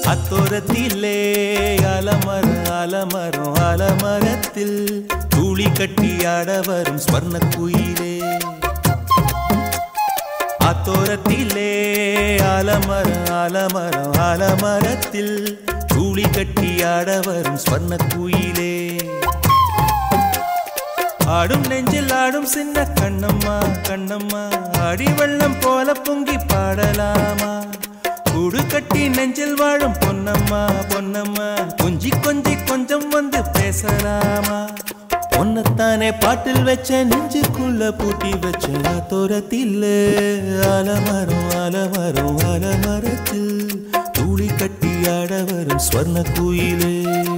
அத்தோரத்திலே அலமரம் அலமரம் அலமரத்தில் தூளி கட்டி ஆட வரும் ஸ்வர்ண குயிலே அத்தோரத்திலே அலமரம் அலமரம் அலமரத்தில் தூளி கட்டி ஆட வரும் ஸ்வர்ண குயிலே ஆடும் நெஞ்சில் ஆடும் சின்ன கண்ணம்மா கண்ணம்மா அடி வெள்ளம் போல பொங்கி பாடலாமா கூடு கட்டி நெஞ்சில் வாழும் பொன்னம்மா பொன்னம்மா கொஞ்சி கொஞ்சி கொஞ்சம் வந்து பேசலாமா பொன்னத்தானே பாட்டில் வச்ச நெஞ்சுக்குள்ள பூட்டி வச்ச தோரத்தில் அலமரம் அலமரம் அலமரத்தில் தூளி கட்டி ஆட வரும் ஸ்வர்ண குயிலே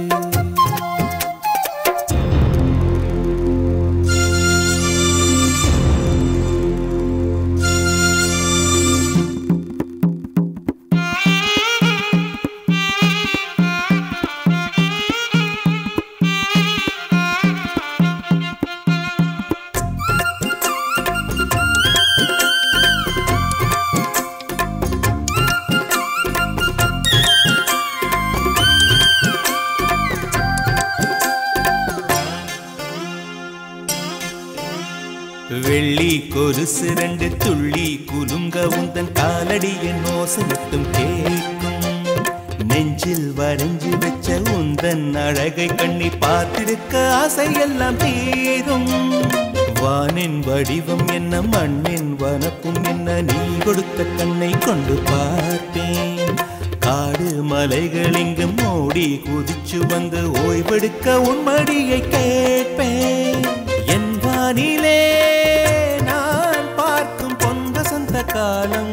வெள்ளி கொலுசு ரெண்டு துள்ளி குலுங்க உந்தன் காலடியின் ஓசை மட்டும் கேட்கும் நெஞ்சில் வரைஞ்சு வச்ச உந்தன் அழகை கண்ணி பார்த்திருக்க ஆசை எல்லாம் தீரும் வானின் வடிவம் என்ன மண்ணின் வனப்பும் என்ன நீ கொடுத்த கண்ணை கொண்டு பார்த்தேன் காடு மலைகள் இங்கு மோடி குதிச்சு வந்து ஓய்வெடுக்க உன் மடியை கேட்பேன் என் வானிலே நான் பார்க்கும் பொன் வசந்த காலம்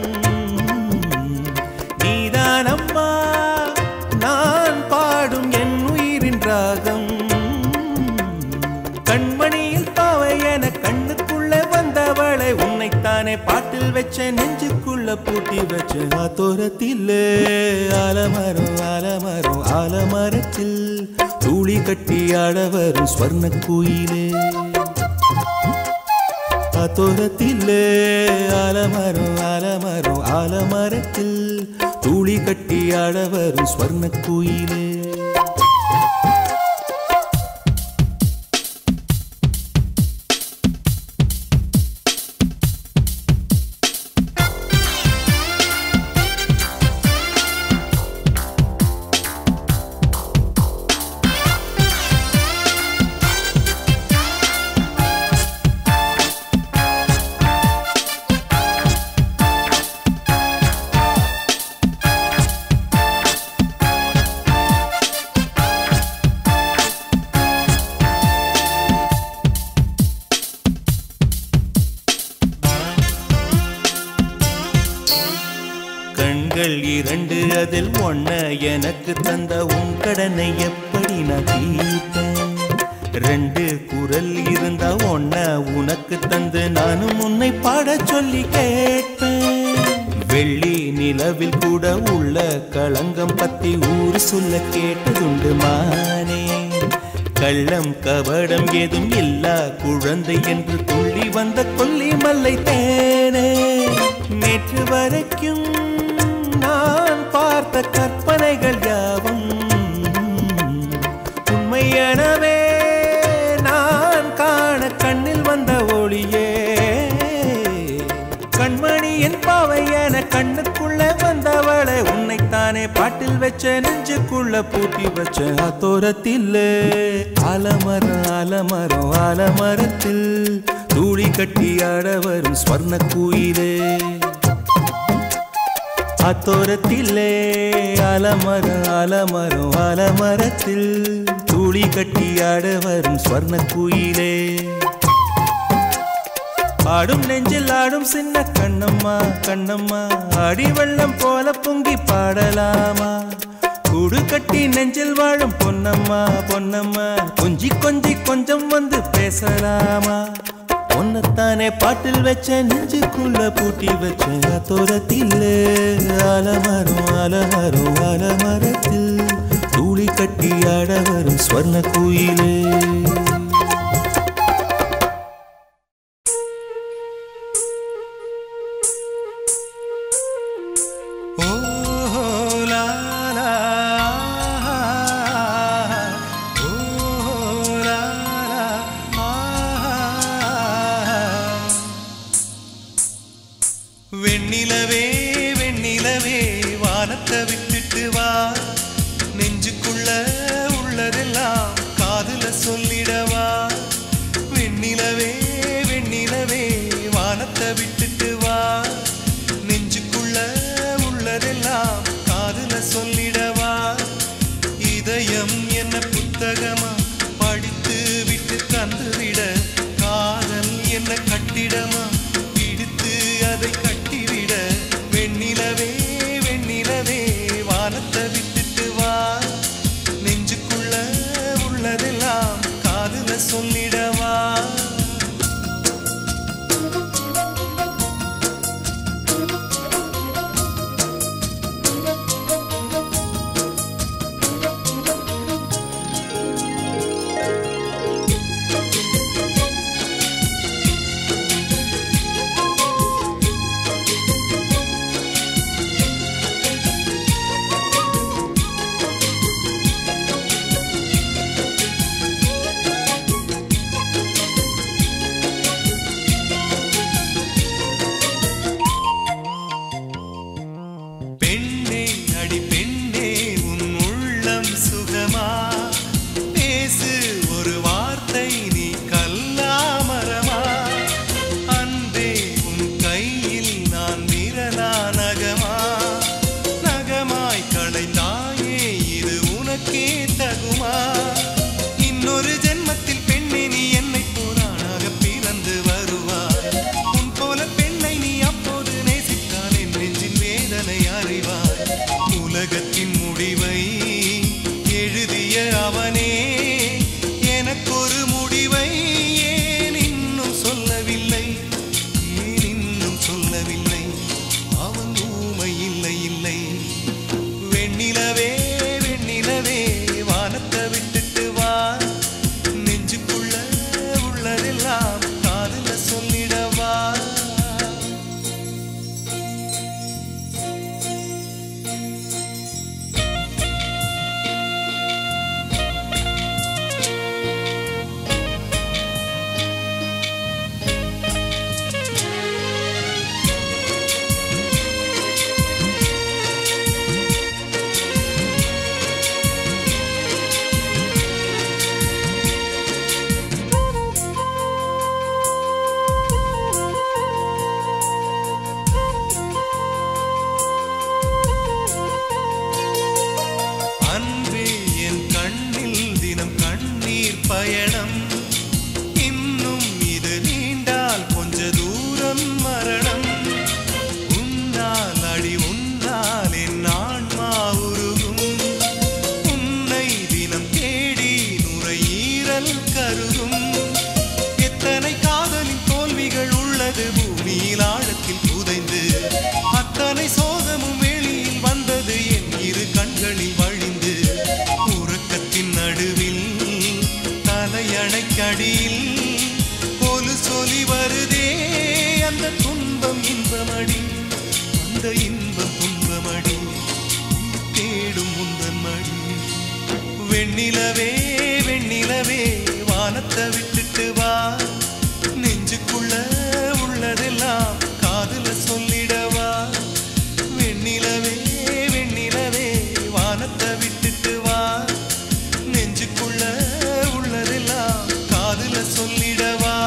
நீதான் அம்மா நான் பாடும் என் உயிரின் ராகம் கண்மணியில் பாவை என கண்ணுக்குள்ள வந்தவளை உன்னைத்தானே பாட்டில் வச்ச நெஞ்சுக்குள்ள பூட்டி வச்ச ஆத்தோரத்தில் ஆலமரம் ஆலமரம் ஆலமரத்தில் தூளி கட்டி ஆட வரும் ஸ்வர்ண குயிலே ஆத்தோரத்தில் ஆலமரம் ஆலமரம் ஆலமரத்தில் தூளி கட்டி ஆட வரும் ஸ்வர்ண குயிலே கண்கள் இரண்டு அதில் ஒன்ன எனக்கு தந்த உன் கடனை எப்படி நான் தீர்ப்பேன் ரெண்டு குரல் இருந்தா ஒன்ன உனக்கு தந்து நானும் உன்னை பாடச் சொல்லி கேட்பேன் வெள்ளி நிலவில் கூட உள்ள களங்கம் பத்தி ஊர் சொல்ல கேட்டதுண்டு மானே கள்ளம் கபடம் ஏதும் இல்லா குழந்தை என்று துள்ளி வந்த கொல்லி மல்லை தேனே நேற்று வரைக்கும் நான் பார்த்த கற்பனைகள் யாவும் உண்மையனவே நான் காண கண்ணில் வந்த ஒளியே கண்மணியின் பாவை என கண்ணுக்குள்ள வந்தவளை உன்னைத்தானே பாட்டில் வச்ச நெஞ்சுக்குள்ள பூட்டி வச்ச அத்தோரத்தில் ஆலமரம் ஆலமரம் ஆலமரத்தில் தூளி கட்டி ஆட வரும் ஸ்வர்ண குயிலே அத்தோரத்திலே அலமரம் அலமரம் அலமரத்தில் தூளி கட்டி ஆட வரும் ஸ்வர்ண குயிலே ஆடும் நெஞ்சில் ஆடும் சின்ன கண்ணம்மா கண்ணம்மா அடி வெள்ளம் போல பொங்கி பாடலாமா கூடு கட்டி நெஞ்சில் வாழும் பொன்னம்மா பொன்னம்மா கொஞ்சி கொஞ்சி கொஞ்சம் வந்து பேசலாமா பொன்னத்தானே பாட்டில் வச்ச நெஞ்சுக்குள்ள பூட்டி வச்ச தோரத்தில் அலமரம் அலமரம் அலமரத்தில் தூளி கட்டி ஆட வரும் ஸ்வர்ண குயிலே ஓ லா லா உலகத்தின் முடிவை எழுதிய அவனே எனக்கொரு முடிவை ஏன் இன்னும் சொல்லவில்லை ஏன் இன்னும் சொல்லவில்லை அவன் ஊமை இல்லை இல்லை வெண்ணிலவே வெண்ணிலவே வானத்தை விட்டுட்டு வா நெஞ்சுக்குள்ள உள்ளதெல்லாம் காதுல சொல்லிடவா அன்பே என் கண்ணில் தினம் கண்ணீர் பயணம் இன்னும் இது நீண்டால் கொஞ்ச தூரம் மரணம் உன்னால் அடி உன்னால் என் ஆன்மா உருகும் உன்னை தினம் தேடி நுரையீரல் கருகும் எத்தனை காதலின் தோல்விகள் உள்ளது பூமியில் ஆழத்தில் புதைந்து அத்தனை சோகமும் வெளியில் வந்தது என் இரு கண்களில் வழிந்து உறக்கத்தின் நடுவில் தலையணைக்கடியில் கொலு சொலி வருதே அந்த துன்பம் இன்பமடி அந்த இன்பம் துன்பமடி தேடும் முந்தன் மடி வெண்ணிலவே வெண்ணிலவே வானத்தை விட்டுட்டு வா நெஞ்சுக்குள்ள உள்ளதெல்லாம் காதுல சொல்லிடவா வெண்ணிலவே வெண்ணிலவே வானத்தை விட்டுட்டு வா நெஞ்சுக்குள்ள உள்ளதெல்லாம் காதுல சொல்லிடவா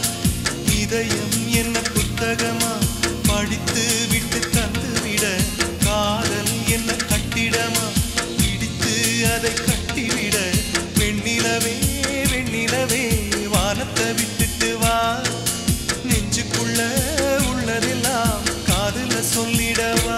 இதயம் என்ன புத்தகமா படித்து விட்டு தந்து விட காதல் என்ன கட்டிடமா பிடித்து அதை கட்டிவிட வெண்ணிலவே வெண்ணிலவே வானத்தை விட்டுட்டு வா நெஞ்சுக்குள்ள உள்ளதெல்லாம் காதுல சொல்லிடவா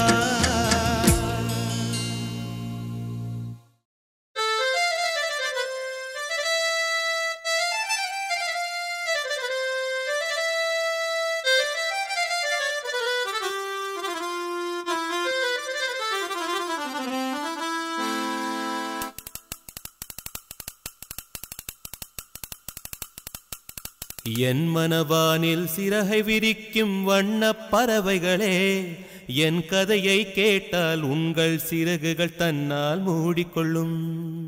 என் மனவானில் சிறகை விரிக்கும் வண்ணப் பறவைகளே என் கதையை கேட்டால் உங்கள் சிறகுகள் தன்னால் மூடிக்கொள்ளும்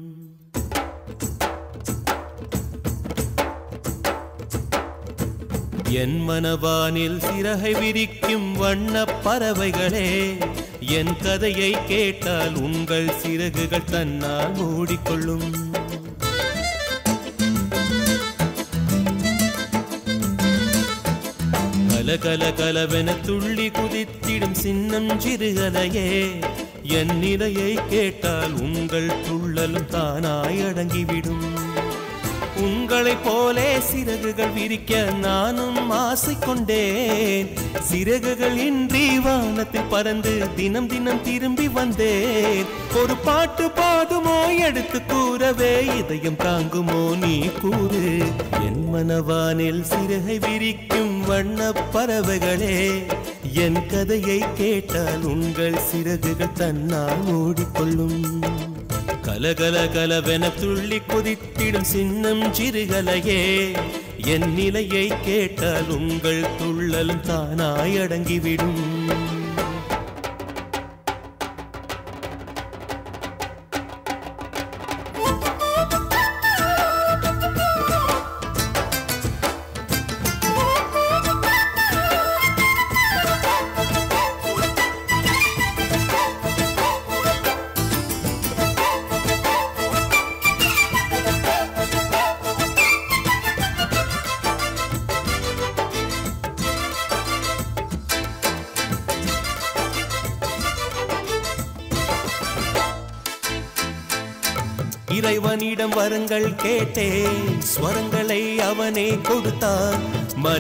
என் மனவானில் சிறகை விரிக்கும் வண்ணப் பறவைகளே என் கதையை கேட்டால் உங்கள் சிறகுகள் தன்னால் மூடிக்கொள்ளும் கல கல கலவென துள்ளி குதித்திடும் சின்னம் சிறுகலையே என் நிலையை கேட்டால் உங்கள் துள்ளலும் தானாய் அடங்கிவிடும் உங்களைப் போலே சிறகுகள் விரிக்க நானும் ஆசை கொண்டேன் சிறகுகள் இன்றி வானத்தில் பறந்து தினம் தினம் திரும்பி வந்தேன் ஒரு பாட்டு போதுமோ எடுத்து கூறவே இதயம் தாங்குமோ நீ கூறு என் மனவானில் சிறகை விரிக்கும் வண்ணப் பறவைகளே என் கதையை கேட்டால் உங்கள் சிறகுகள் தன்னால் மூடிக்கொள்ளும் கலகல கலவென துள்ளி குதித்திடும் சின்னம் சிறுகலையே என் நிலையை கேட்டால் உங்கள் துள்ளலும் தானாய் அடங்கிவிடும் இறைவனிடம் வரங்கள் கேட்டேன் ஸ்வரங்களை அவனே கொடுத்தான்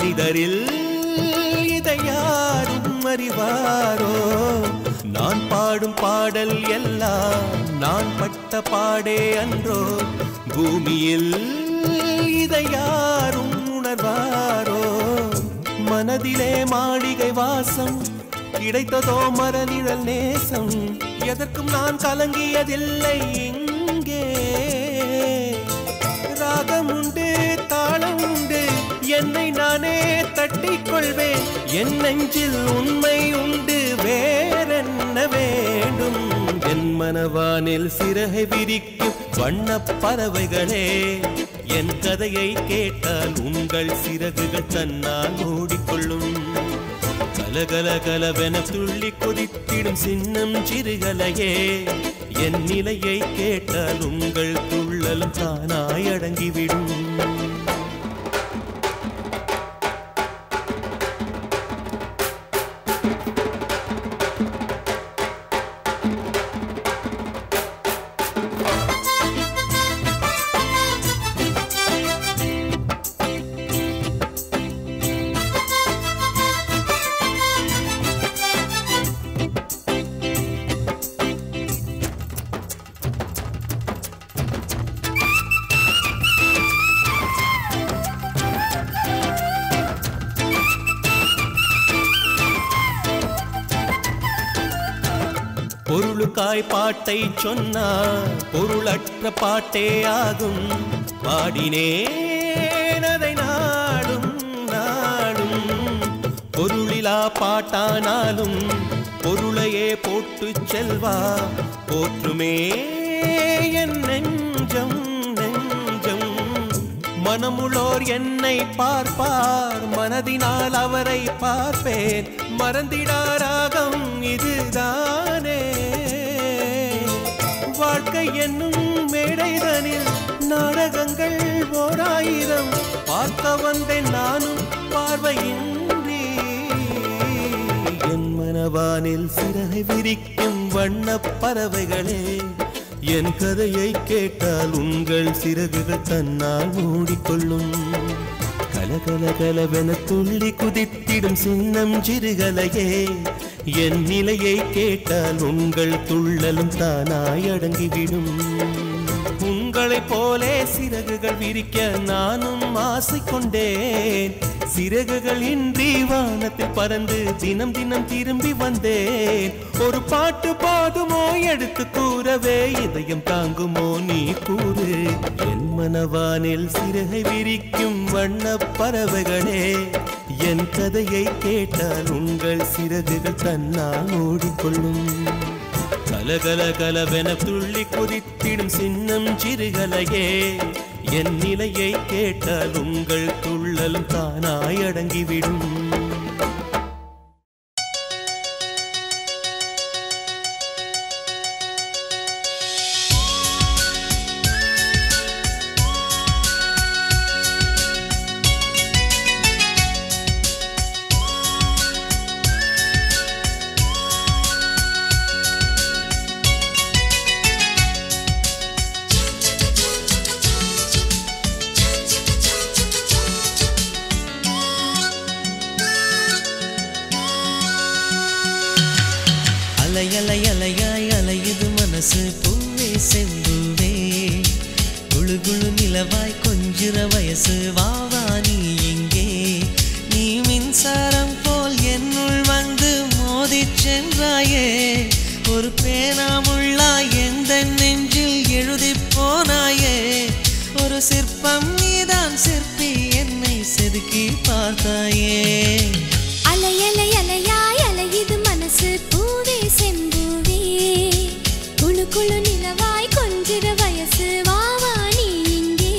மனிதரில் இதை யாரும் அறிவாரோ நான் பாடும் பாடும் பாடல் எல்லாம் நான் பட்ட பாடே அன்றோ பூமியில் இதை யாரும் உணர்வாரோ மனதிலே மாளிகை வாசம் கிடைத்ததோ மரநிழல் நேசம் எதற்கும் நான் கலங்கியதில்லை இங்கே ராகம் உண்டு தாளம் உண்டு என்னை நானே தட்டிக் கொள்வேன் என் நெஞ்சில் உண்மை உண்டு வேறென்ன வேண்டும் என் மனவானில் சிறகை விரிக்கும் வண்ணப் பறவைகளே என் கதையை கேட்டால் உங்கள் சிறகுகள் தன்னால் மூடிக்கொள்ளும் கலகல கலவென துள்ளி கொதித்திடும் சின்னம் சிறுகலையே என் நிலையை கேட்டால் உங்கள் துள்ளலும் தானாய் அடங்கிவிடும் பொருளுக்காய் பாட்டை சொன்னா பொருளற்ற பாட்டே ஆகும் பாடினேன் அதை நாடும் நாடும் பொருளிலா பாட்டானாலும் பொருளையே போட்டு செல்வா போற்றுமே என் நெஞ்சம் நெஞ்சம் மனமுளோர் என்னை பார்ப்பார் மனதினால் அவரை பார்ப்பேன் மறந்திடாராகம் இதுதானே வாழ்க்கை என்னும் மேடைதனில் நாடகங்கள் ஓராயிரம் பார்க்க வந்தேன் நானும் பார்வையின்றி என் மனவானில் சிறகை விரிக்கும் வண்ணப் பறவைகளே என் கதையை கேட்டால் உங்கள் சிறகுகள் தன்னால் மூடிக்கொள்ளும் கலகல கலவென துள்ளி குதித்திடும் சின்னம் சிறுகலையே என் நிலையை கேட்டால் உங்கள் துள்ளலும் தானாய் அடங்கிவிடும் உங்களைப் போலே சிறகுகள் விரிக்க நானும் ஆசை கொண்டேன் சிறகுகள் இன்றி வானத்தில் பறந்து தினம் தினம் திரும்பி வந்தேன் ஒரு பாட்டு போதுமோ எடுத்து கூறவே இதயம் தாங்குமோ நீ கூறு என் மனவானில் சிறகை விரிக்கும் வண்ணப் பறவைகளே என் கதையை கேட்டால் உங்கள் சிறகுகள் தன்னால் ஓடிக்கொள்ளும் கலகல கலவென துள்ளி குதித்திடும் சின்னம் சிறுகலையே என் நிலையை கேட்டால் உங்கள் துள்ளலும் தானாய் அடங்கிவிடும் அலை அலை அலையாய் அலையுது மனசு பூவே செம்புவே குழு குழு நிலவாய் கொஞ்சிற வயசு வாவா நீ இங்கே நீ மின்சாரம் போல் என்னுள் வந்து மோதிச் சென்றாயே ஒரு பேனாமுள்ளாய் எந்த நெஞ்சில் எழுதிப் போனாயே ஒரு சிற்பம் நீதான் சிற்பி என்னை செதுக்கி பார்த்தாயே அலை அலை அலையாய் அலையுது மனசு பூவே செம்பூவே குழு குழு நிலவாய் கொஞ்சிட வயசு வாவா நீ இங்கே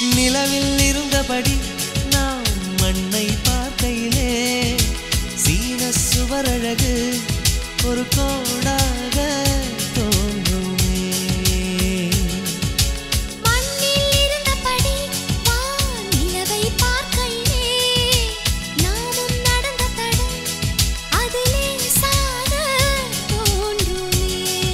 நிலவில் இருந்தபடி நாம் மண்ணை பார்க்கையிலே சீன சுவரழகு ஒரு கோடாக தோன்றுமே மண்ணில் இருந்தபடி வான் நிலவை பார்க்கையிலே நாமும் நடந்த தடம் அதிலே சாக தோன்றுமே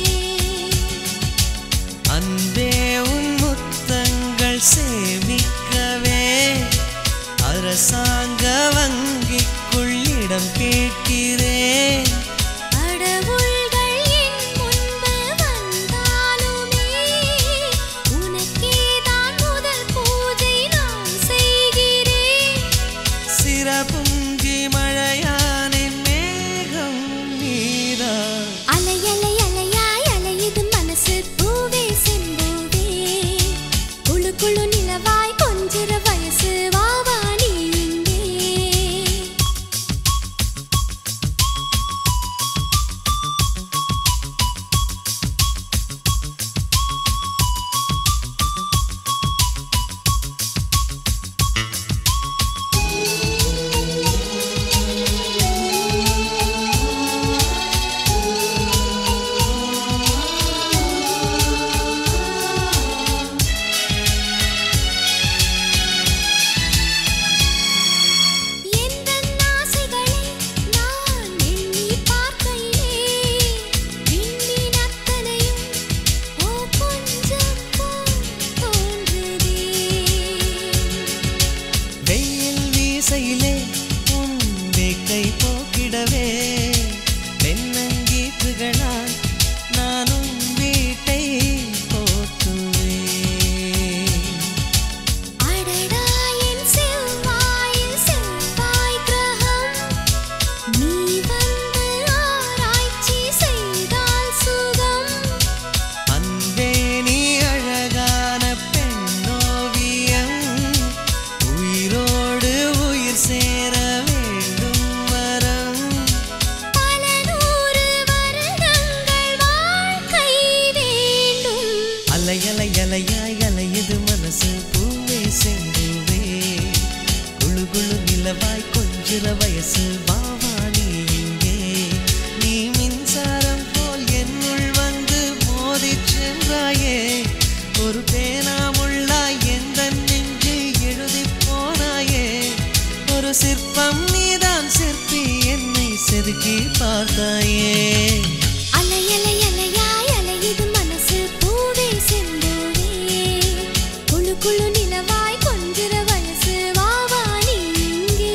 அன்பே உன் முத்தங்கள் சேமிக்கவே அரசாங்க வங்கிக்குள் இடம் கேட்கிறேன் கடவுள்கள் என் முன்பு வந்தாலுமே உனக்கேதான் முதல் பூஜை நான் செய்கிறேன் சிறப்புஞ்சி மழையானின் மேகம் நீதான் அலை அலை அலையாய் அலையுது மனசு பூவே செம்பூவே குழு குழு நிலவாய் கொஞ்சிற வயசு வாவா நீ இங்கே எந்தன் ஆசைகளை நான் எண்ணி பார்க்கையிலே விண்ணின் அத்தனையும் ஓ கொஞ்சம் போல் தோன்றுதே வெயில் வீசையிலே உன் வேக்கை போக்கிடவே தென்னங்கீற்றுகளால் நானும் வீட்டை போற்றுவேன் அடடா என் செவ்வாயில் செவ்வாய் கிரகம் நீ வந்து ஆராய்ச்சி செய்தால் சுகம் அன்பே நீ அழகான பெண்ணோவியம் உயிரோடு உயிர் சேர வேண்டும் வரம் பல நூறு வருடங்கள் வாழ்க்கை வேண்டும் அலை அலை அலையாய் அலையுது மனசு பூவே செம்பூவே குழு குழு நிலவாய் கொஞ்சிற வயசு வாவா நீ இங்கே நீ மின்சாரம் போல் என்னுள் வந்து மோதிச் சென்றாயே ஒரு பேனாமுள்ளாய் எந்த நெஞ்சில் எழுதிப் போனாயே ஒரு சிற்பம் நீதான் சிற்பி என்னை செதுக்கி பார்த்தாயே அலை அலை அலையாய் அலையுது மனசு பூவே செம்பூவே குழு குழு நிலவாய் கொஞ்சிற வயசு வாவா நீ இங்கே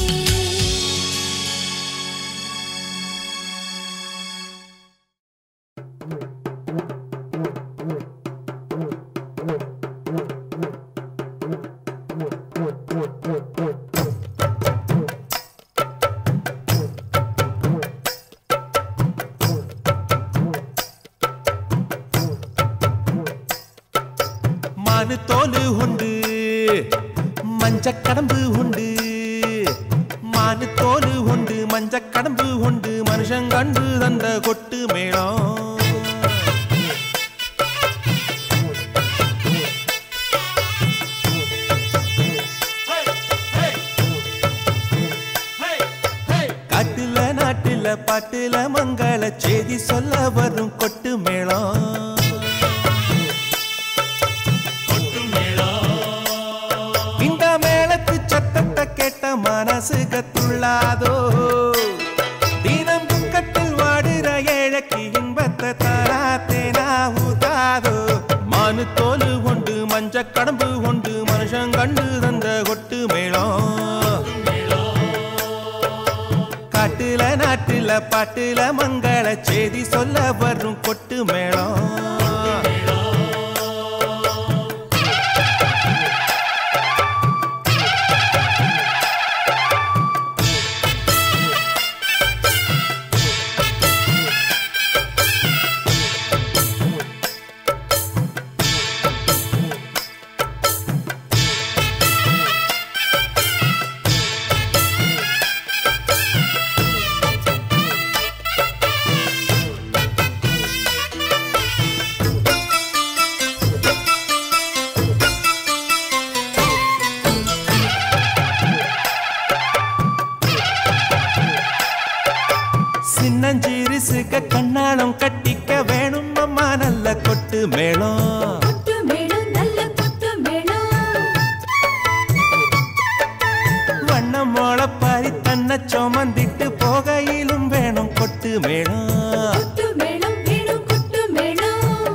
மானு தோலு உண்டு மஞ்ச கடம்பு உண்டு மானு தோலு உண்டு மஞ்ச கடம்பு உண்டு மனுஷன் கண்டு தந்த கொட்டு மேளம் காட்டுல நாட்டுல பாட்டுல மங்கள செய்தி சொல்ல வரும் கொட்டு மேளம் இந்த மேளத்து சத்தத்தை கேட்ட மனசு கத்துள்ளாதோ தினம் துக்கத்தில் வாடுற ஏழைக்கு இன்பத்தை தாரா தேனா ஊதாதோ மானு தோலு கொண்டு மஞ்ச கடம்பு கொண்டு மனுஷன் கண்டு தந்த கொட்டு மேளம் காட்டுல நாட்டுல பாட்டுல மங்கள செய்தி சொல்ல வரும் கொட்டு மேளம் சின்னஞ்சிறுசுக கண்ணாடம் கட்டிக்க வேணும் அம்மா நல்ல கொட்டு மேளம் கொட்டு மேளம் நல்ல கொட்டு மேளம் வண்ணம் மோளப்பாரி தன்னை சுமந்திட்டு போகையிலும் வேணும் கொட்டு மேளம் கொட்டு மேளம் வேணும் கொட்டு மேளம்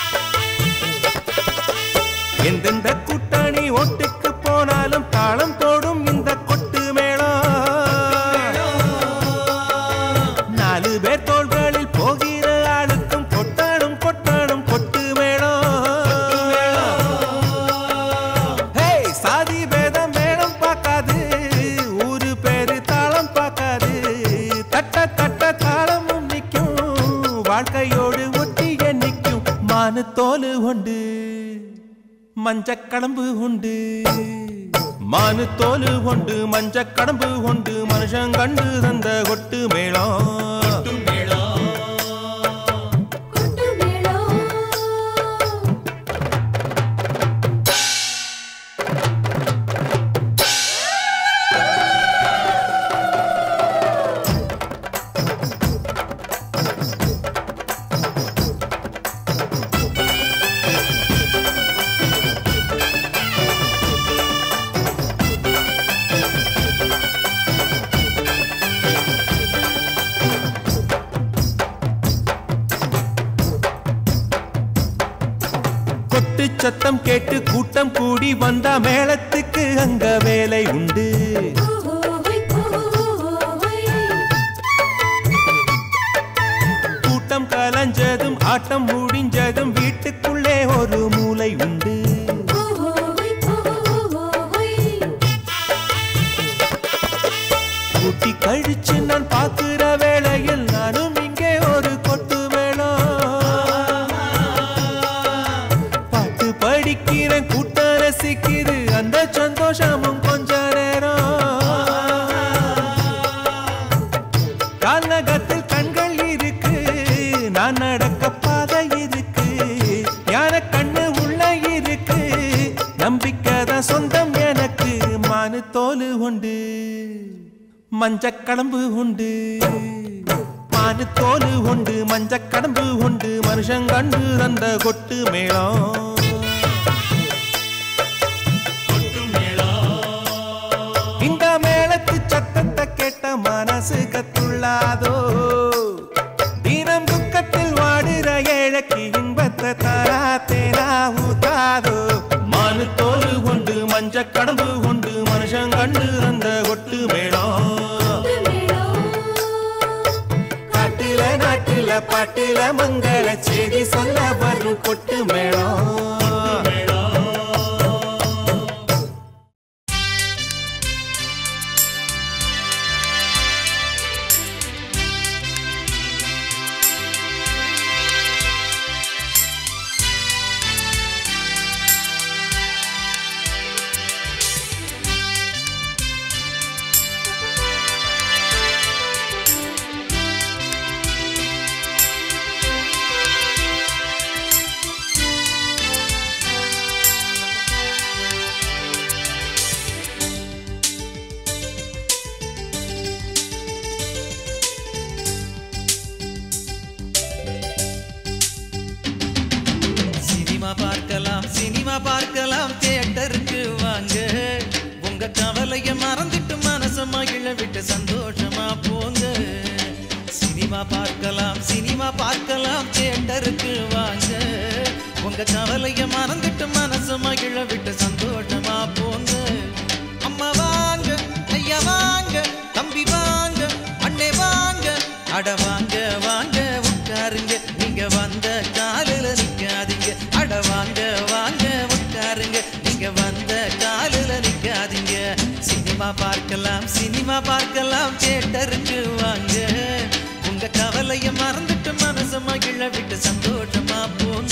எந்தெந்த கூட்டணி ஓட்டுக்கு போனாலும் தாளம் போடும் இந்த கொட்டு மேளம் நாலு பேர் தோள்களில் போகிற ஆளுக்கும் கொட்டாடும் கொட்டாடும் கொட்டு மேளம் ஹே சாதி பேதம் மேளம் பார்க்காது ஊரு பேரு தாளம் பார்க்காது தட்ட தட்ட தாளமும் நிற்கும் வாழ்க்கையோடு ஒட்டிய நிற்கும் மானு தோலு உண்டு மஞ்சக்கடம்பு உண்டு மானு தோலு கொண்டு மஞ்சக்கடம்பு கொண்டு மனுஷன் கண்டு தந்த கொட்டு மேளம் கொட்டு மேளம் கொட்டு சத்தம் கேட்டு கூட்டம் கூடி வந்தா மேளத்துக்கு அங்க வேலை உண்டு ஓஹோய் ஓஹோய் கூட்டம் கலைஞ்சதும் ஆட்டம் முடிஞ்சதும் வீட்டுக்குள்ளே ஒரு மூலை உண்டு ஓஹோய் ஓஹோய் கூட்டி கழிச்சு நான் பார்க்கிற வேளையில் நானும் இங்கே ஒரு கொட்டு மேளம் பாட்டு படிக்கிறேன் கூட்டம் ரசிக்குது அந்த சந்தோஷமும் கொஞ்ச நேரம் கால்நகத்தில் கண்கள் இருக்கு நான் நடக்க பாதை இருக்கு ஞான கண்ணு உள்ள இருக்கு நம்பிக்கை தான் சொந்தம் எனக்கு மானு தோலு உண்டு மஞ்சக்கடம்பு உண்டு மானு தோலு உண்டு மஞ்சக்கடம்பு உண்டு மனுஷன் கண்டு தந்த கொட்டு மேளம் இந்த மேளத்து சத்தத்தை கேட்ட மனசு கத்துள்ளாதோ தினம் துக்கத்தில் வாடுற ஏழைக்கு இன்பத்தை தாரா தேனா ஊத்தாதோ மானு தோலு கொண்டு மஞ்ச கடம்பு கொண்டு மனுஷன் கண்டு அந்த கொட்டு மேளம் கொட்டு மேளம் காட்டுல நாட்டுல பாட்டுல மங்கள செய்தி சொல்ல வரும் கொட்டு மேளம் சினிமா பார்க்கலாம் சினிமா பார்க்கலாம் தியேட்டருக்கு வாங்க உங்க கவலைய மறந்துட்டு மனச மகிழ விட்டு சந்தோஷமா போங்க சினிமா பார்க்கலாம் சினிமா பார்க்கலாம் தியேட்டருக்கு வாங்க உங்க கவலைய மறந்துட்டு மனச மகிழ விட்டு சந்தோஷமா போங்க அம்மா வாங்க ஐயா வாங்க தம்பி வாங்க அண்ணே வாங்க அட வாங்க வாங்க உட்காருங்க நீங்க வந்த காலில நிக்காதீங்க அட வாங்க வாங்க உட்காருங்க நீங்க வந்த காலில நிக்காதீங்க சினிமா பார்க்கலாம் சினிமா பார்க்கலாம் தியேட்டருக்கு வாங்க உங்க கவலைய மறந்துட்டு மனச மகிழ விட்டு சந்தோஷமா போங்க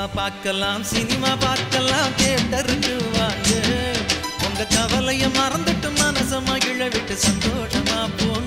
சினிமா பார்க்கலாம் சினிமா பார்க்கலாம் தியேட்டருக்கு வாங்க உங்க கவலைய மறந்துட்டு மனச மகிழ விட்டு சந்தோஷமா போங்க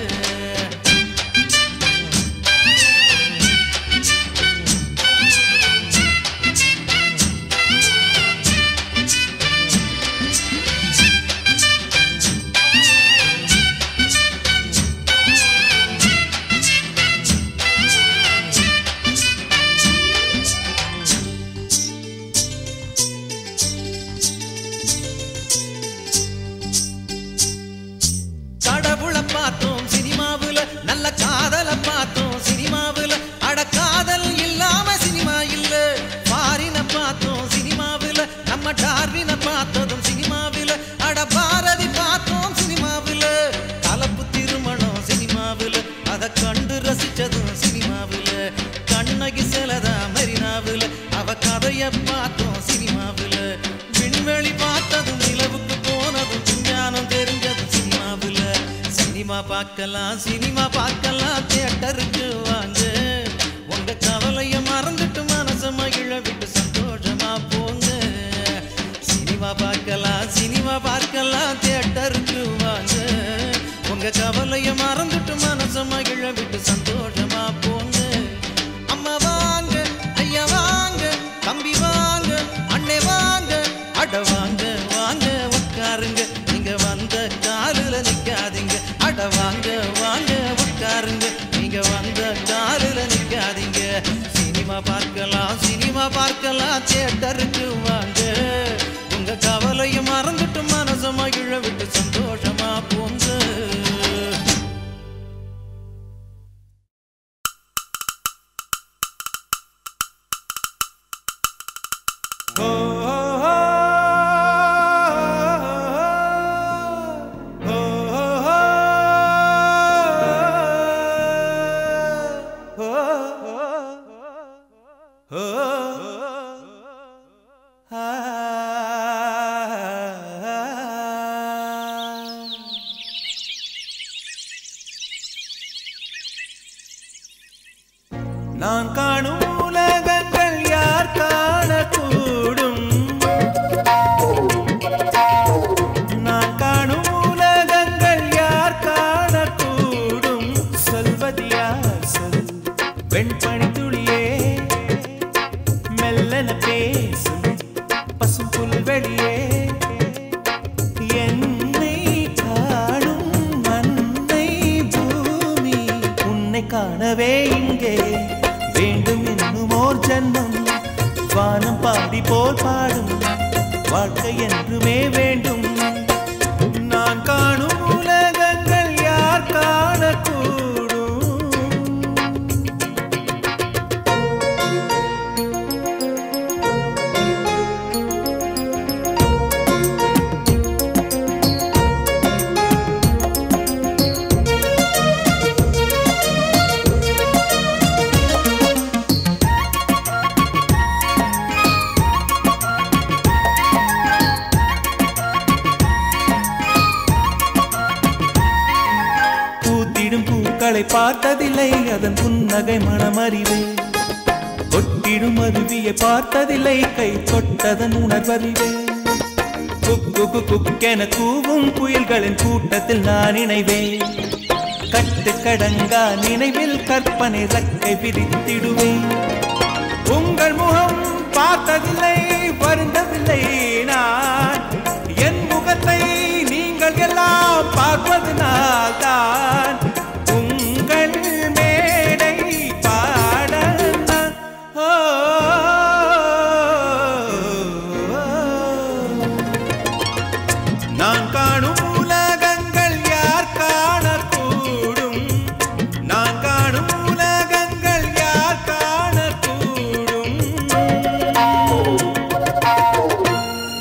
கடவுளை பார்த்தோம் சினிமாவுல நல்ல காதல பார்த்தோம் சினிமாவுல அட காதல் இல்லாம சினிமா இல்ல பாரின பார்த்தோம் சினிமாவுல நம்ம டார்வின பார்த்ததும் சினிமாவுல அட பாரதி பார்த்தோம் சினிமாவுல கலப்பு திருமணம் சினிமாவுல அத கண்டு ரசிச்சதும் சினிமாவுல கண்ணகி செலதா மெரினாவுல அவ கதைய பார்த்தோம் சினிமாவுல விண்வெளி பார்த்ததும் நிலவுக்கு போனதும் விஞ்ஞானம் தெரிஞ்சதும் சினிமாவுல சினிமா பார்க்கலாம் சினிமா பார்க்கலாம் தியேட்டருக்கு வாங்க உங்க கவலைய மறந்துட்டு மனச மகிழ விட்டு சந்தோஷமா போங்க சினிமா பார்க்கலாம் சினிமா பார்க்கலாம் தியேட்டருக்கு வாங்க உங்க கவலைய மறந்துட்டு மனச மகிழ விட்டு சந்தோஷமா போங்க அம்மா வாங்க ஐயா வாங்க தம்பி வாங்க அண்ணே வாங்க அட வாங்க வாங்க உட்காருங்க நீங்க வந்த காலுல நிக்காதீங்க அட வாங்க வாங்க உட்காருங்க நீங்க வந்த காலுல நிக்காதீங்க சினிமா பார்க்கலாம் சினிமா பார்க்கலாம் தியேட்டருக்கு வாங்க உங்க கவலையை மறந்துட்டு மனச மகிழ விட்டு சந்தோஷமா போங்க நான் காணும் உலகங்கள் யார் காணக்கூடும் நான் காணும் உலகங்கள் யார் காணக்கூடும் சொல்வது யார் சொல் வெண்பனி துளியே மெல்லன பேசும் பசும் புல்வெளியே என்னை காணும் மண்ணை பூமி உன்னை காணவே இங்கே வேண்டும் என்னும் ஓர் ஜன்மம் வானம் பாடி போல் பாடும் வாழ்க்கை என்றுமே வேண்டும் நான் காணும் உலகங்கள் யார் காணக்கூடும் பூத்திடும் பூக்களை பார்த்ததில்லை அதன் புன்னகை மனமறிவே கொட்டிடும் அருவியை பார்த்ததில்லை கை தொட்டதன் உணர்வறிவே குக்கு குக்கென கூவும் புயல்களின் கூட்டத்தில் நான் இணைவேன் கட்டு கடங்கா நினைவில் கற்பனை ரக்கை விரித்திடுவேன் உங்கள் முகம் பார்த்ததில்லை வருந்தவில்லை நான் என் முகத்தை நீங்கள் எல்லாம் பார்ப்பதனால் தான் உங்கள் மேடை பாட நான் ஓ, நான் காணும் உலகங்கள் யார் காணக்கூடும் நான் காணும் உலகங்கள் யார் காணக்கூடும்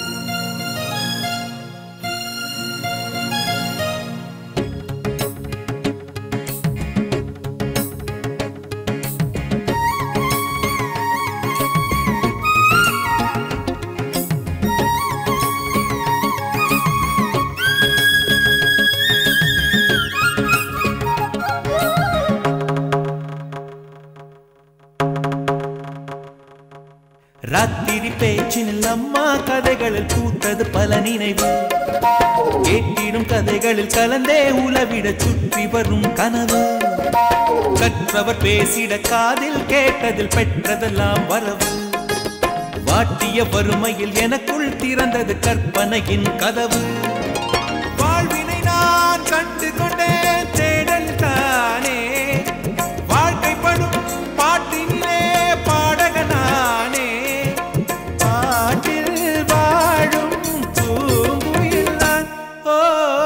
ராத்திரி பேச்சினில் அம்மா கதைகளில் பூத்தது பல நினைவு கேட்டிடும் கதைகளில் கலந்தே உலவிட சுற்றி வரும் கனவு கற்றவர் பேசிட காதில் கேட்டதில் பெற்றதெல்லாம் வரவு வாட்டிய வறுமையில் எனக்குள் திறந்தது கற்பனையின் கதவு வாழ்வினை நான் கண்டு கொண்டேன் தேடல் தானே வாழ்க்கைப்படும் பாட்டினிலே பாடகனானே பாட்டில் வாழும் பூங்குயில் நான் ஓ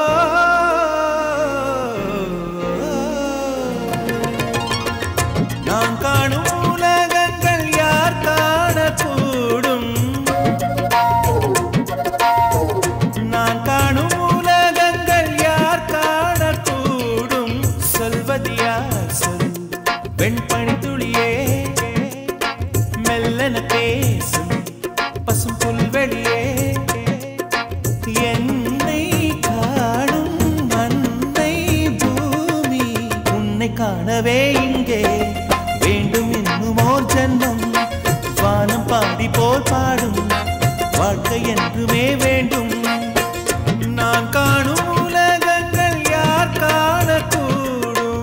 நான் காணும் உலகங்கள் யார் காணக்கூடும் நான் காணும் உலகங்கள் யார் காணக்கூடும் சொல்வது யார் சொல் வெண்பனி துளியே மெல்லன பேசும் பசும் புல்வெளியே என்னை காணும் அன்னை பூமி உன்னை காணவே இங்கே வேண்டும் இன்னும் ஓர் ஜன்மம் வானம் பாடி போல் பாடும் வாழ்க்கை என்றுமே வேண்டும் நான் காணும் உலகங்கள் யார் காணக்கூடும்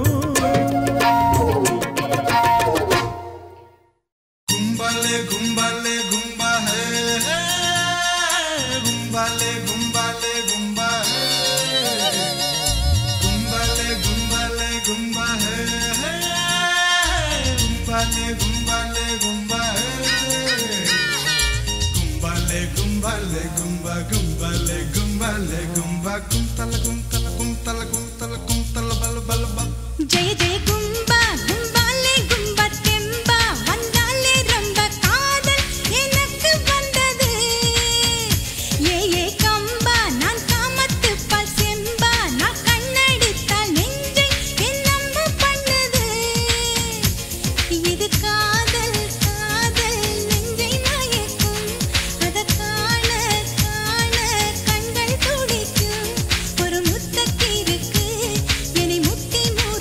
கும்பலே கும்பலே கும்பா ஹே ஹே. கும்பலே கும்பலே கும்பா ஹே. கும்பலே கும்பலே கும்பா ஹே ஹே. கும்பலே கும்பலே கும்பா ஹே. கும்பலே கும்பலே கும்பா கும்பலே கும்பலே கும்பா குந்தல குந்தல குந்தல குந்தல குந்தல பல பல பல ஜெய ஜெய கும்பா கும்பாலே கும்பா தெம்பா வந்தாலே ரொம்ப காதல் எனக்கு வந்தது ஏ ஏ கம்பா நான் காமத்து பால் செம்பா நான் கண்ணடித்தால் நெஞ்சை என் நம்ப பண்ணுது இது காதல் காதல் நெஞ்சை மயக்கும் அத காண காண கண்கள் துடிக்கும் ஒரு முத்தத்திற்கு என்னை முத்தி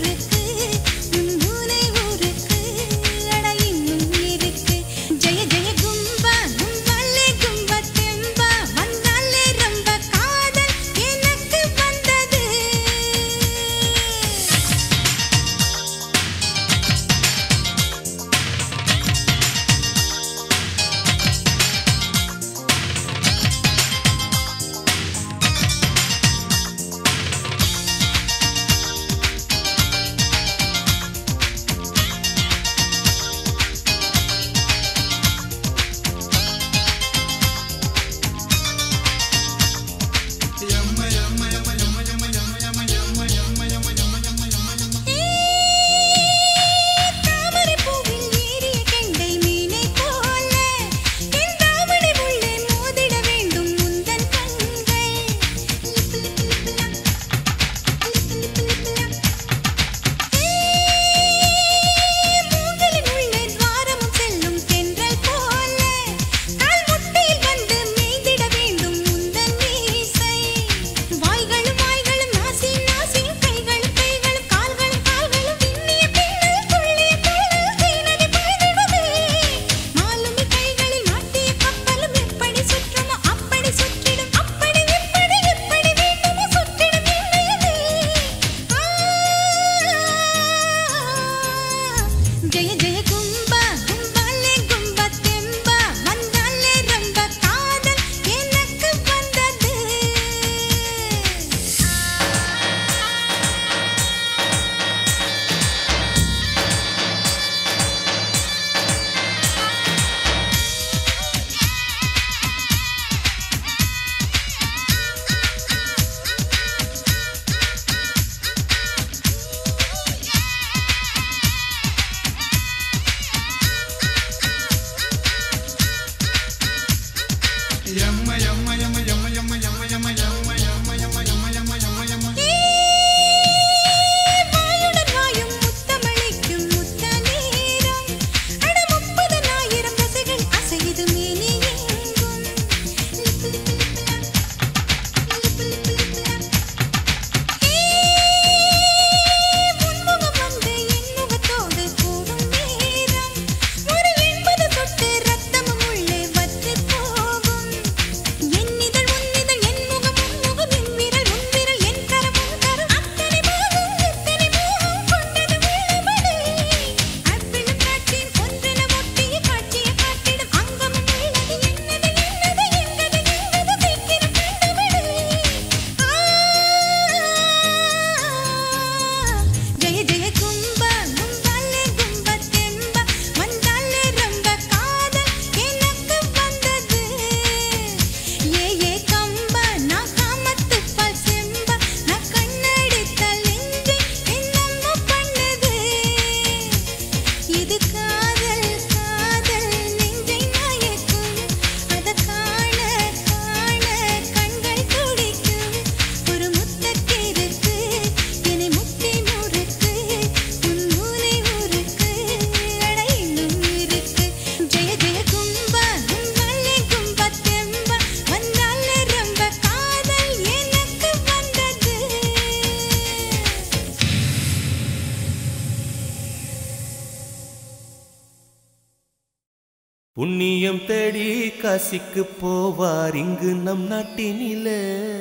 புண்ணியம் தேடி காசிக்கு போவார் இங்கு நம் நாட்டினிலே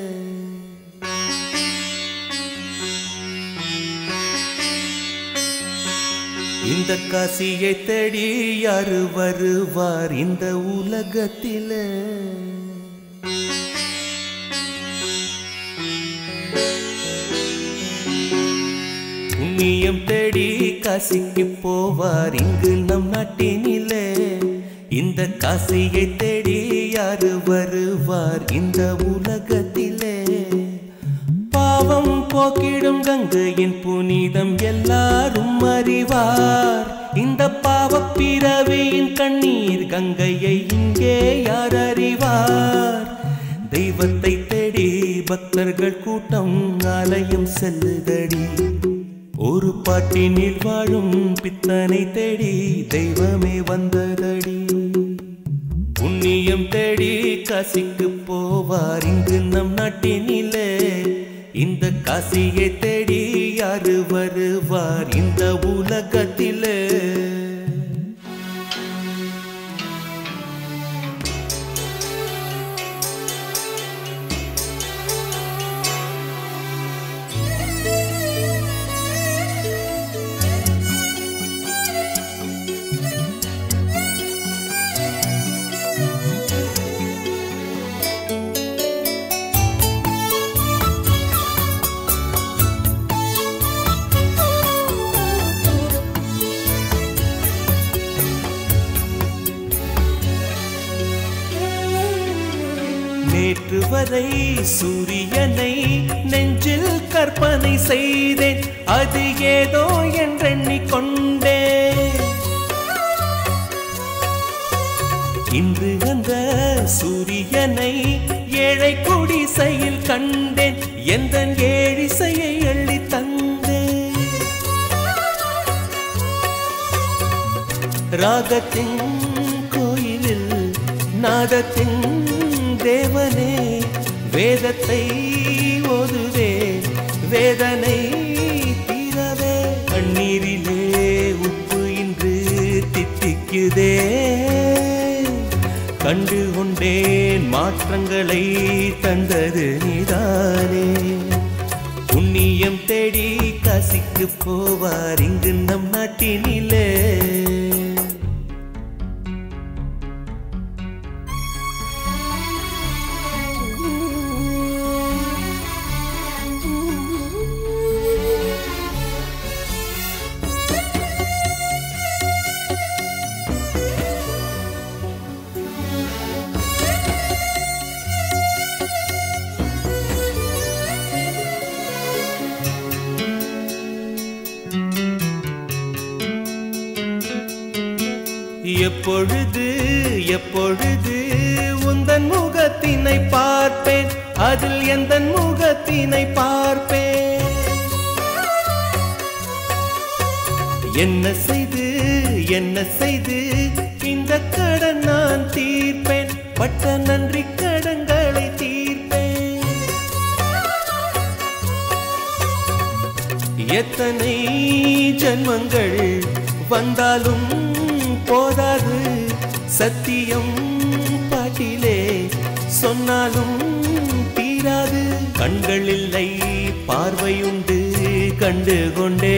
இந்த காசியை தேடி யாரு வருவார் இந்த உலகத்திலே புண்ணியம் தேடி காசிக்கு போவார் இங்கு நம் நாட்டினிலே இந்த காசியை தேடி யாரு வருவார் இந்த உலகத்திலே பாவம் போக்கிடும் கங்கையின் புனிதம் எல்லாரும் அறிவார் இந்த பாவப் பிறவியின் கண்ணீர் கங்கையை இங்கே யார் அறிவார் தெய்வத்தை தேடி பக்தர்கள் கூட்டம் ஆலயம் செல்லுதடி ஒரு பாட்டினில் வாழும் பித்தனை தேடி தெய்வமே வந்ததடி புண்ணியம் தேடி காசிக்கு போவார் இங்கு நம் நாட்டினிலே இந்த காசியை தேடி யாரு வருவார் இந்த உலகத்திலே நேற்று வரை சூரியனை நெஞ்சில் கற்பனை செய்தேன் அது ஏதோ என்றெண்ணிக் கொண்டேன் இன்று அந்த சூரியனை ஏழை குடிசையில் கண்டேன் எந்த ஏழிசையை அள்ளி தந்தேன் ராகத்தின் கோயிலில் நாதத்தின் தேவனே வேதத்தை ஓதுவே வேதனை தீரவே கண்ணீரிலே உப்பு இன்று தித்திக்குதே கண்டு கொண்டேன் மாற்றங்களை தந்தது நீதானே புண்ணியம் தேடி காசிக்கு போவார் இங்கு நம் நாட்டினிலே எப்பொழுது எப்பொழுது உந்தன் முகத்தினை பார்ப்பேன் அதில் எந்த முகத்தினை பார்ப்பேன் என்ன செய்து என்ன செய்து இந்த கடன் நான் தீர்ப்பேன் பட்ட நன்றி கடன்களை தீர்ப்பேன் எத்தனை ஜன்மங்கள் வந்தாலும் போதாது சத்தியம் பாட்டிலே சொன்னாலும் தீராது கண்கள் இல்லை பார்வையுண்டு கண்டு கொண்டே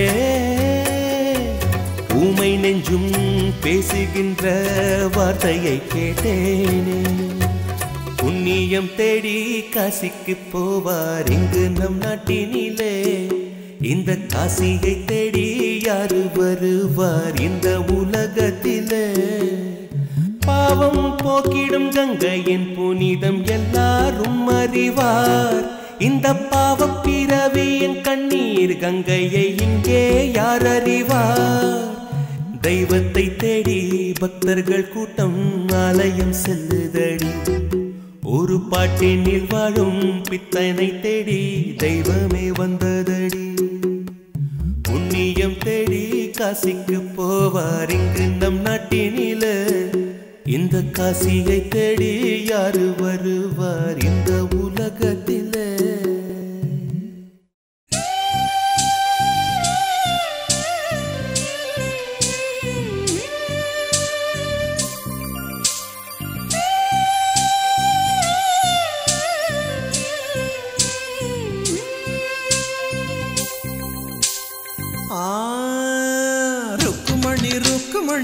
ஊமை நெஞ்சும் பேசுகின்ற வார்த்தையை கேட்டேனே புண்ணியம் தேடி காசிக்கு போவார் இங்கு நம் நாட்டினிலே இந்த காசியை தேடி யாரு வருவார் இந்த உலகத்திலே பாவம் போக்கிடும் கங்கையின் புனிதம் எல்லாரும் அறிவார் இந்த பாவப் பிறவியின் கண்ணீர் கங்கையை இங்கே யார் அறிவார் தெய்வத்தை தேடி பக்தர்கள் கூட்டம் ஆலயம் செல்லுதடி ஒரு பாட்டினில் வாழும் பித்தனை தேடி தெய்வமே வந்ததடி புண்ணியம் தேடி காசிக்கு போவார் இங்கு நம் நாட்டினில இந்த காசியை தேடி யாரு வருவார் இந்த உலகத்திலே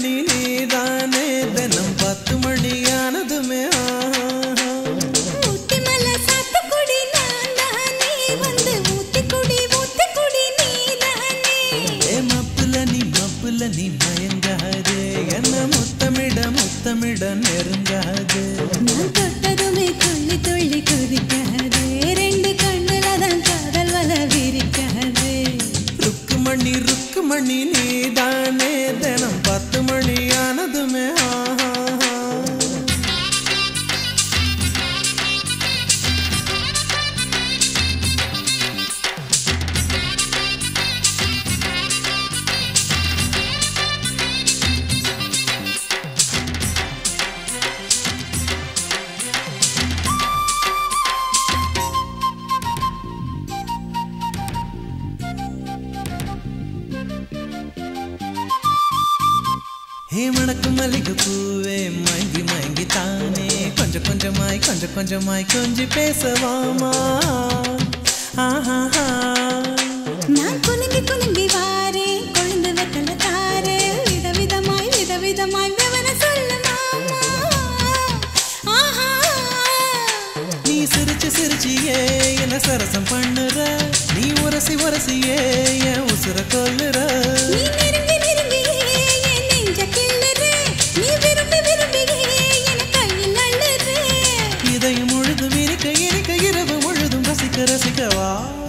மணி நீதானே தினம் பத்து மணி ஆனதுமே ஆஹா. ஊட்டி மலை சாத்துக்குடி நான் தானே வந்து ஊத்தி குடி ஊத்தி குடி நீதானே ஏ மப்புல நீ மப்புல நீ மயங்காதே என்ன முத்தமிட முத்தமிட நெருங்காதே நான் தொட்டதுமே துள்ளி துள்ளி குதிக்காதே ரெண்டு கண்ணுல தான் காதல் வல விரிக்காதே ருக்குமணி ருக்குமணி நீதானே தினம் பத்து மணி ஆனதுமே ஆஹா. ஹே மணக்கும் மல்லிகை பூவே மயங்கி மயங்கி தானே கொஞ்சம் கொஞ்சமாய் கொஞ்சம் கொஞ்சமாய் கொஞ்சி பேசவாமா ஆஹா நான் குலுங்கி குலுங்கி வாரே கொழுந்து வெத்தல தாரே விதவிதமாய் விதவிதமாய் விவர சொல்லு மாமா ஆஹா நீ சிரிச்சு சிரிச்சியே என்ன சரசம் பண்ணுற நீ உரசி உரசியே என் உசுர கொல்லுற நீ நெருங்கி நெருங்கியே என் நெஞ்ச கிள்ளுறே நீ விரும்பி விரும்பியே என் கையில் அள்ளுறே இதயம் முழுதும் இனிக்க இனிக்க இரவு முழுதும் ரசிக்க ரசிக்கவா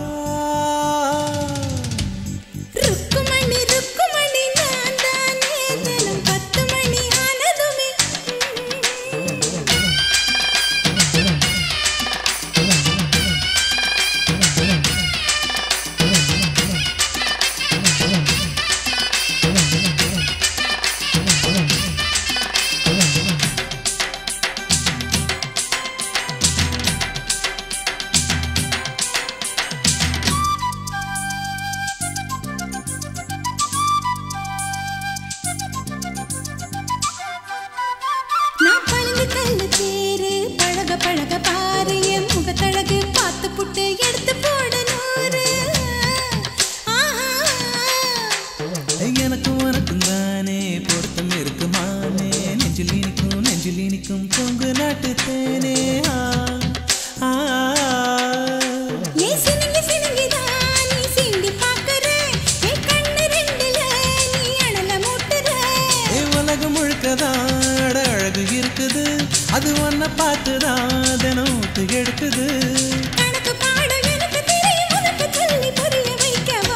ருக்குமணி ருக்குமணி நான் தானே தினம் பத்து மணி ஆனதுமே நான் பழங்கு கல்லு தேரு பழக பழக பாரு என் முகத்தழகு பார்த்து புட்டு எடுத்து போட நூறு ஆஹா எனக்கும் உனக்கும் தானே பொருத்தம் இருக்குமானே நெஞ்சில் இனிக்கும் நெஞ்சில் இனிக்கும் பொங்கு நாட்டு தேனே ஆ, ஆ, ஏ சினுங்கி சினுங்கிதான் நீ சிண்டி பார்க்கற ஏ கண்ணு ரெண்டுல நீ அனல மூட்டுற ஏ உலகம் முழுக்கதான் அட அழகு இருக்குது அது ஒன்ன பார்த்துதான் தினம் ஊத்து எடுக்குது கணக்கு பாடம் எனக்கு தெரியும் உனக்கு சொல்லி புரிய வைக்கவா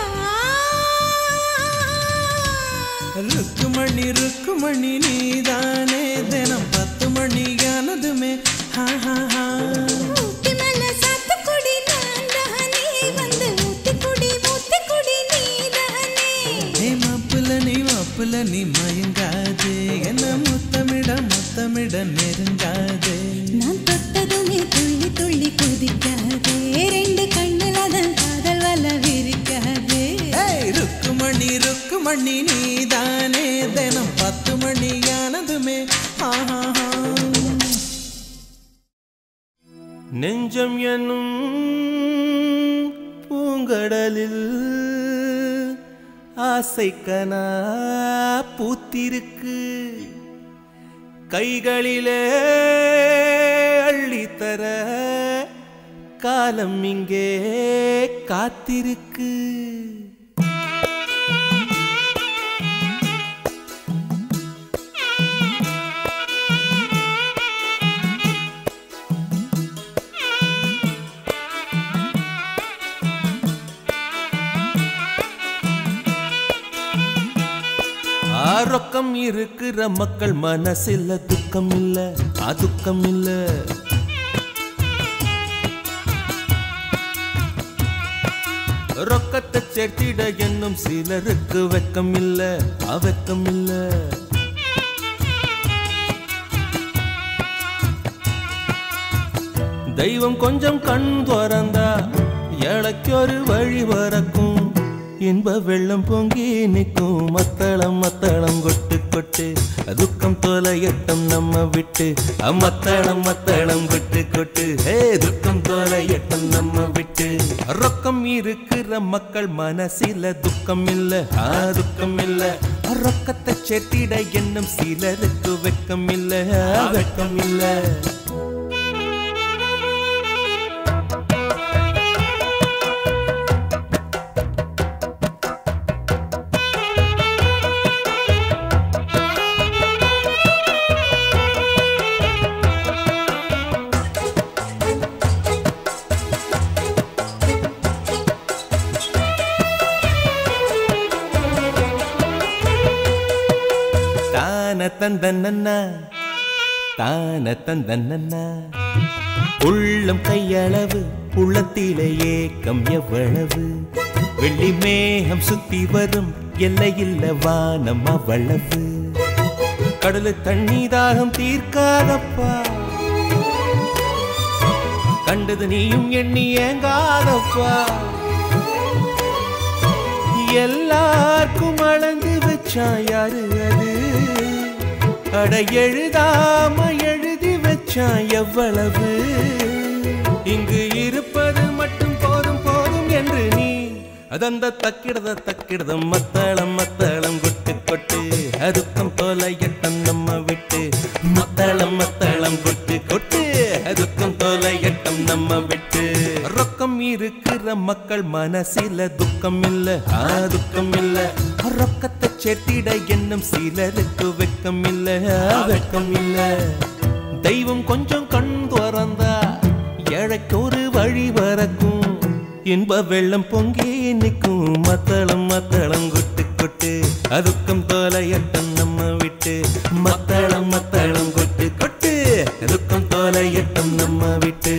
ருக்குமணி ருக்குமணி நீதானே தினம் பத்து மணி ஆனதுமே ஹா ஹா ஹா ஊட்டி மலை சாத்துக்குடி நான் தானே வந்து ஊத்தி குடி ஊத்தி குடி நீதானே ஏ மாப்புல நீ மாப்புல நீ மயங்காதே என்ன முத்தமிட முத்தமிட நெருங்காதே நான் தொட்டதுமே துள்ளி துள்ளி குதிக்காதே ரெண்டு கண்ணுல தான் காதல் வல விரிக்காதே ஏய் ருக்குமணி ருக்குமணி நீதானே தினம் பத்து மணி ஆனதுமே ஆஹா நெஞ்சம் என்னும் பூங்கடலில் ஆசைக்கனா பூத்திருக்கு கைகளிலே அள்ளித்தர காலம் இங்கே காத்திருக்கு ஆரோக்கம் இருக்கிற மக்கள் மனசில் துக்கம் இல்ல ஆ துக்கம் இல்ல ரொக்கத்தை சேர்த்திட என்னும் சிலருக்கு வெக்கம் இல்ல ஆ வெக்கம் இல்ல தெய்வம் கொஞ்சம் கண் துறந்தா ஏழைக்கொரு வழி வரக்கும் இன்ப வெள்ளம் பொங்கி நிற்கும் மத்தளம் மத்தளம் கொட்டு கொட்டு துக்கம் தொலையட்டும் நம்ம விட்டு மத்தளம் மத்தளம் கொட்டு கொட்டு ஹே துக்கம் தொலையட்டும் நம்ம விட்டு ரொக்கம் இருக்கிற மக்கள் மனசில துக்கம் இல்ல ஆ துக்கம் இல்ல ரொக்கத்தை செட்டிட என்னும் சிலருக்கு வெக்கம் இல்ல வெக்கம் இல்ல தான தந்தன்னா தான தந்தன்னா உள்ளம் கையளவு உள்ளத்திலே ஏக்கம் எவ்வளவு வெள்ளி மேகம் சுத்தி வரும் எல்லையில்ல வானம் அவ்வளவு கடலு தண்ணி தாகம் தீர்க்காதப்பா கண்டது நீயும் எண்ணி ஏங்காதப்பா எல்லாருக்கும் அளந்து வச்சான் யாரு அது அட எழுதாம எழுதி வச்சான் எவ்வளவு இங்கு இருப்பது மட்டும் போதும் போதும் என்று நீ அதந்த தக்கிடத தக்கிடதம் மத்தளம் மத்தளம் கொட்டு கொட்டு அதுக்கம் தொலையட்டம் நம்ம விட்டு மத்தளம் மத்தளம் கொட்டு கொட்டு அதுக்கம் தொலையட்டம் நம்ம விட்டு ரொக்கம் இருக்கிற மக்கள் மனசில துக்கம் இல்ல ஆ துக்கம் இல்ல ரொக்கத்தை செட்டிட என்னும் சிலருக்கு வெக்கம் இல்ல ஆ, வெக்கம் இல்ல தெய்வம் கொஞ்சம் கண் திறந்தா ஏழைக்கு ஒரு வழி வரக்கும் இன்ப வெள்ளம் பொங்கி நிற்கும் மத்தளம் மத்தளம் கொட்டு கொட்டு அதுக்கம் தோலையட்டம் நம்ம விட்டு மத்தளம் மத்தளம் கொட்டு கொட்டு அதுக்கம் தோலையட்டம் நம்ம விட்டு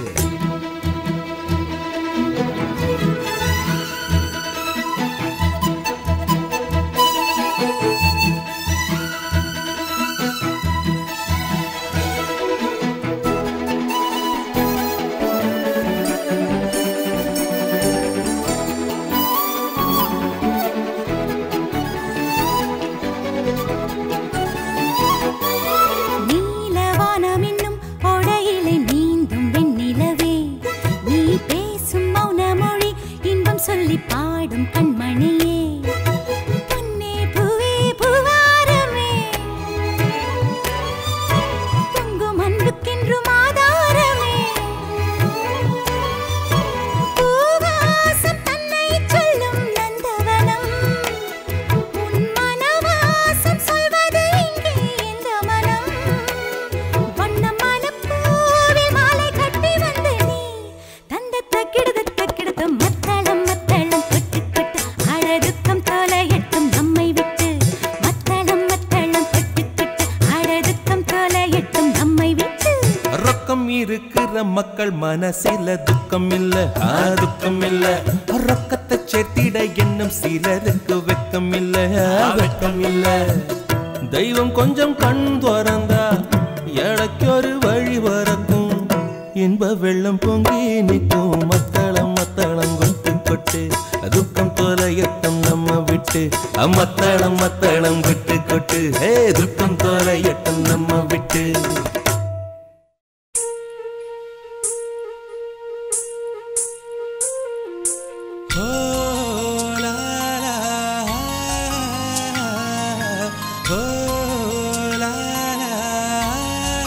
நீலவானம் என்னும் ஓடையிலே நீந்தும் வெண்ணிலவே நீ பேசும் மௌன மொழி இன்பம் சொல்லி பாடும் கண்மணியே பொன்னே பூவே பூவாரமே பொங்கும் அன்புக்கென்றும் ஆதாரமே பூவாசம் தன்னை சொல்லும் நந்தவனம் உன் மனவாசம் சொல்வது இங்கே எந்த மனம் வண்ண மனப்பூவில் மாலை கட்டி வந்து நீ தந்த தக்கிடுத தக்கிடுத மத்தளம் மத்தளம் கொட்டு கொட்டு அழதுக்கம் தொலையட்டும் நம்மை விட்டு மத்தளம் மத்தளம் கொட்டு கொட்டு அழதுக்கம் தொலையட்டும் நம்மை விட்டு ரொக்கம் இருக்கிற மக்கள் மனசில துக்கம் இல்ல ஆ, துக்கம் இல்ல ரொக்கத்தை சேர்த்திட என்னும் சிலருக்கு வெக்கம் இல்ல ஆ, வெக்கம் இல்ல தெய்வம் கொஞ்சம் கண் திறந்தா ஏழைக்கு ஒரு வழி வரக்கும் இன்ப வெள்ளம் பொங்கி நிற்கும் மத்தளம் மத்தளம் கொட்டு கொட்டு துக்கம் தொலையட்டம் நம்ம விட்டு அம்மத்தளம் மத்தளம் விட்டு கொட்டு ஏ துக்கம் தொலையட்டம் நம்ம விட்டு Oh, la, la, oh, la, la.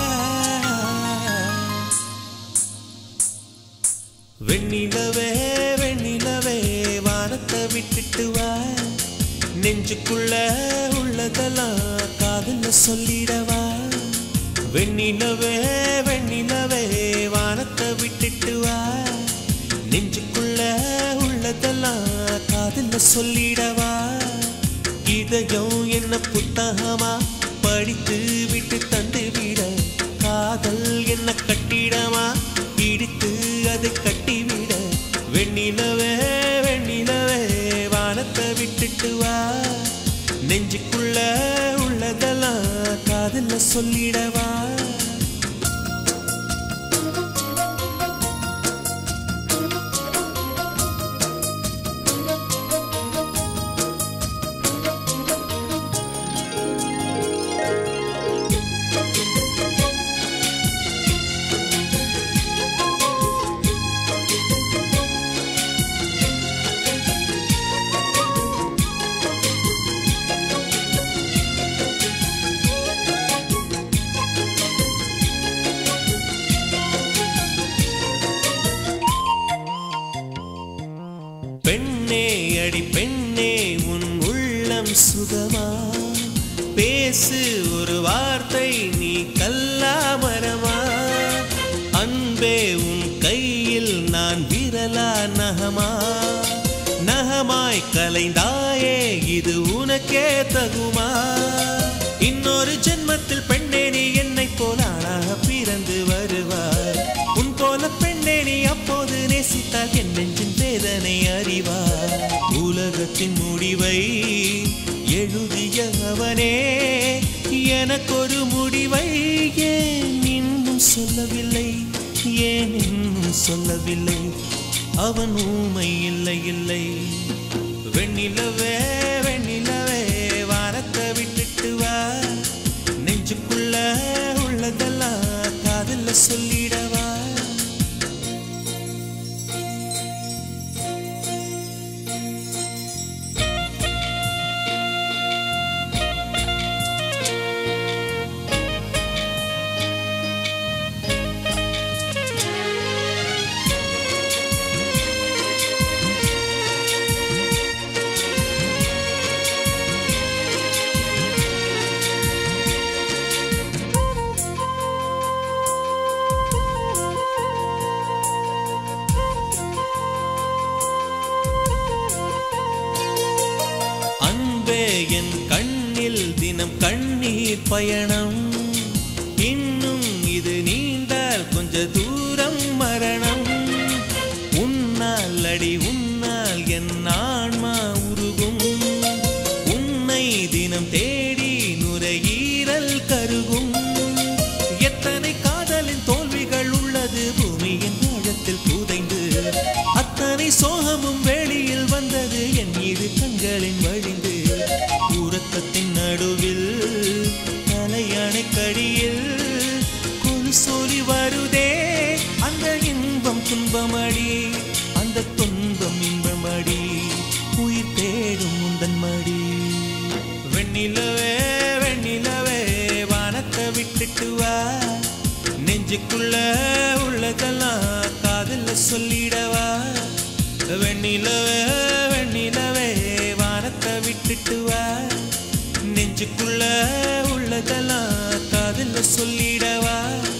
வெண்ணிலவே வெண்ணிலவே வானத்தை விட்டுட்டு வா நெஞ்சுக்குள்ள உள்ளதெல்லாம் காதல சொல்லிடவா வெண்ணிலவே வெண்ணிலவே வானத்தை விட்டுட்டு வா நெஞ்சுக்குள்ள உள்ளதெல்லாம் காதல சொல்லிடவா இதயம் என்ன புத்தகமா படித்து விட்டு தந்து விட காதல் என்ன கட்டிடமா இடித்து அதை கட்டிவிட வெண்ணிலவே வெண்ணிலவே வானத்தை விட்டுட்டு வா நெஞ்சுக்குள்ள உள்ளதெல்லாம் காதல சொல்லிடவா சுகமா பேசு ஒரு வார்த்தை நீ கல்லாமரமா அன்பே உன் கையில் நான் விரலா நகமா நகமாய் கலைந்தாயே இது உனக்கே தகுமா இன்னொரு ஜென்மத்தில் பெண்ணே நீ என்னை போல ஆளாக பிறந்து வருவாய் உன் போல பெண்ணே நீ அப்போது நேசித்தால் என் நெஞ்சின் வேதனை அறிவார் உலகத்தின் முடிவை எழுதிய அவனே எனக்கொரு முடிவை ஏன் இன்னும் சொல்லவில்லை ஏன் இன்னும் சொல்லவில்லை அவன் ஊமை இல்லை இல்லை வெண்ணிலவே வெண்ணிலவே வானத்தை விட்டுட்டு வா நெஞ்சுக்குள்ள உள்ளதெல்லாம் காதல்ல சொல்லிடவா அன்பே என் கண்ணில் தினம் கண்ணீர் பயணம் இன்னும் இது நீண்டால் கொஞ்ச தூரம் மரணம் உன்னால் அடி உன்னால் என் ஆன்மா உருகும் உன்னை தினம் தேடி நுரையீரல் கருகும் எத்தனை காதலின் தோல்விகள் உள்ளது பூமியின் ஆழத்தில் புதைந்து அத்தனை சோகமும் வெளியில் வந்தது என் இரு கண்களின் வழிந்து உறக்கத்தின் நடுவில் தலையணை கடியில் குழு சொல்லி வருதே அந்த இன்பம் துன்பமடி அந்த துன்பம் இன்பமடி உயிர் தேடும் முந்தன் மடி வெண்ணிலவே வெண்ணிலவே வானத்தை விட்டுட்டு வா நெஞ்சுக்குள்ள உள்ளதெல்லாம் காதல்ல சொல்லிடவா வெண்ணிலவே வெண்ணிலவே வானத்தை விட்டுட்டு வா நெஞ்சுக்குள்ள உள்ளதெல்லாம் காதல்ல சொல்லிடவா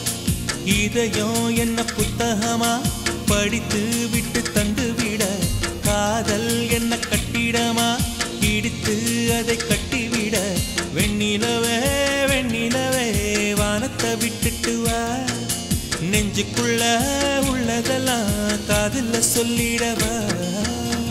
இதயம் என்ன புத்தகமா படித்து விட்டு தந்து விட காதல் என்ன கட்டிடமா இடித்து அதை கட்டிவிட வெண்ணிலவே வெண்ணிலவே வானத்தை விட்டுட்டு வா நெஞ்சுக்குள்ள உள்ளதெல்லாம் காதல்ல சொல்லிடவா